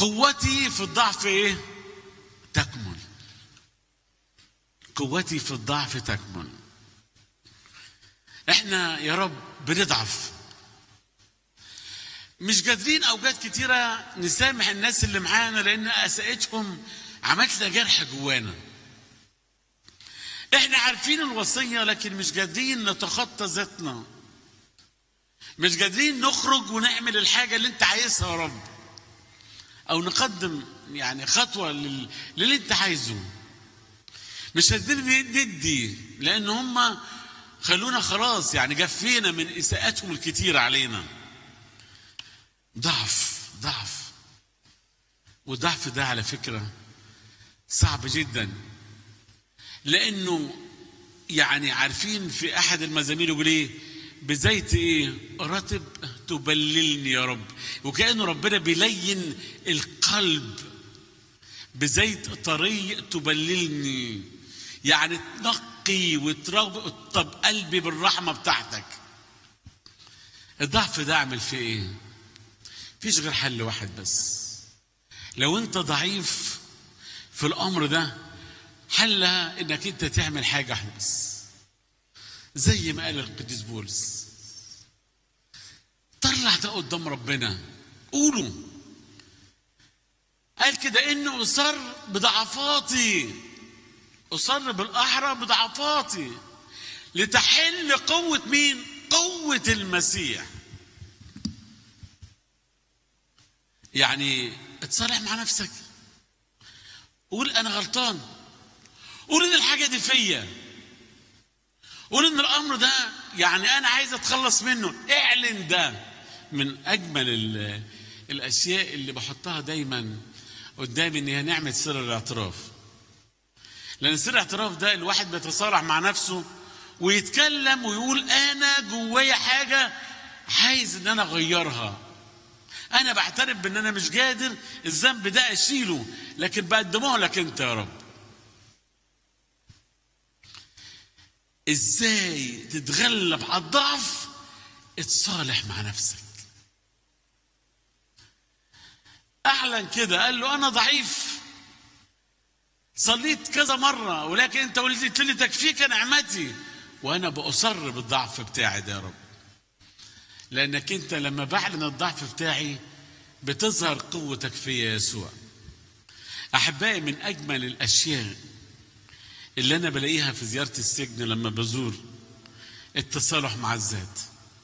قوتي في الضعف ايه تكمل قوتي في الضعف تكمن احنا يا رب بنضعف مش قادرين اوقات كتيره نسامح الناس اللي معانا لان اساءتهم عملت لنا جرح جوانا احنا عارفين الوصيه لكن مش قادرين نتخطى ذاتنا مش قادرين نخرج ونعمل الحاجه اللي انت عايزها يا رب او نقدم يعني خطوه لل... للي انت عايزه مش قادرين ندي لان هم خلونا خلاص يعني جفينا من اساءتهم الكتير علينا ضعف ضعف والضعف ده على فكره صعب جدا لانه يعني عارفين في احد المزامير يقول ايه بزيت ايه رطب تبللني يا رب وكانه ربنا بيلين القلب بزيت طري تبللني يعني تنقي وترطب قلبي بالرحمه بتاعتك الضعف ده اعمل فيه ايه فيش غير حل واحد بس لو انت ضعيف في الامر ده حلها انك انت تعمل حاجه واحده بس زي ما قال القديس بولس طلع ده قدام ربنا قولوا قال كده اني اصر بضعفاتي اصر بالاحرى بضعفاتي لتحل قوه مين قوه المسيح يعني اتصالح مع نفسك قول انا غلطان قول ان الحاجه دي فيا قول ان الامر ده يعني انا عايز اتخلص منه اعلن ده من اجمل ال- الاشياء اللي بحطها دايما قدامي ان هي نعمه سر الاعتراف لان سر الاعتراف ده الواحد بيتصالح مع نفسه ويتكلم ويقول انا جوايا حاجه عايز ان انا اغيرها انا بعترف بان انا مش قادر الذنب ده اشيله لكن بقدمه لك انت يا رب ازاي تتغلب على الضعف اتصالح مع نفسك اعلن كده قال له انا ضعيف صليت كذا مره ولكن انت قلت لي تكفيك نعمتي وانا باصر بالضعف بتاعي ده يا رب لانك انت لما بعلن الضعف بتاعي بتظهر قوتك فيا يسوع احبائي من اجمل الاشياء اللي انا بلاقيها في زياره السجن لما بزور التصالح مع الذات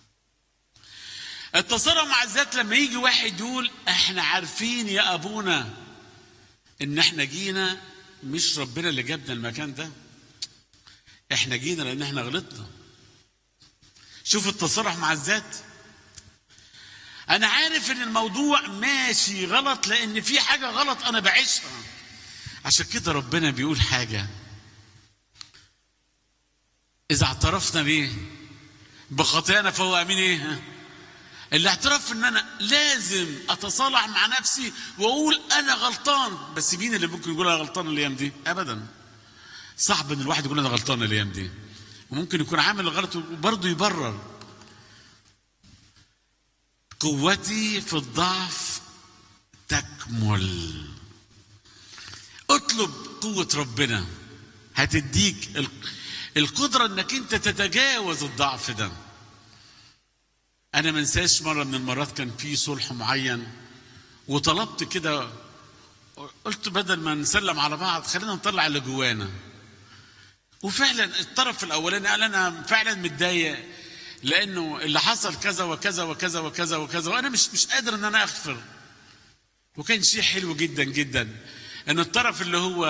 التصالح مع الذات لما يجي واحد يقول احنا عارفين يا ابونا ان احنا جينا مش ربنا اللي جابنا المكان ده احنا جينا لان احنا غلطنا شوف التصالح مع الذات انا عارف ان الموضوع ماشي غلط لان في حاجه غلط انا بعيشها عشان كده ربنا بيقول حاجه اذا اعترفنا بيه بخطايانا فهو امين ايه الاعتراف ان انا لازم اتصالح مع نفسي واقول انا غلطان بس مين اللي ممكن يقول انا غلطان الايام دي ابدا صعب ان الواحد يقول انا غلطان الايام دي وممكن يكون عامل غلط وبرضه يبرر قوتي في الضعف تكمل اطلب قوة ربنا هتديك ال- القدرة انك انت تتجاوز الضعف ده انا ما انساش مرة من المرات كان في صلح معين وطلبت كده قلت بدل ما نسلم على بعض خلينا نطلع اللي جوانا وفعلا الطرف الاولاني قال انا فعلا متضايق لانه اللي حصل كذا وكذا وكذا وكذا وكذا وانا مش مش قادر ان انا اغفر وكان شيء حلو جدا جدا ان الطرف اللي هو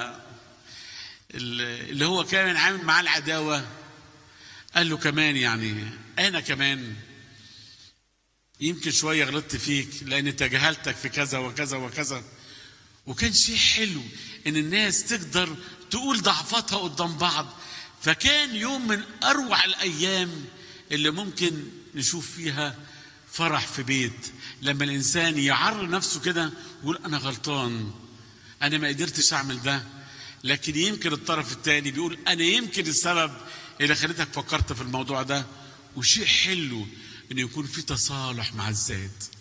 اللي هو كان عامل معاه العداوه قال له كمان يعني انا كمان يمكن شويه غلطت فيك لان تجاهلتك في كذا وكذا وكذا وكان شيء حلو ان الناس تقدر تقول ضعفاتها قدام بعض فكان يوم من اروع الايام اللي ممكن نشوف فيها فرح في بيت لما الانسان يعر نفسه كده ويقول انا غلطان انا ما قدرتش اعمل ده لكن يمكن الطرف الثاني بيقول انا يمكن السبب اللي خليتك فكرت في الموضوع ده وشيء حلو انه يكون في تصالح مع الذات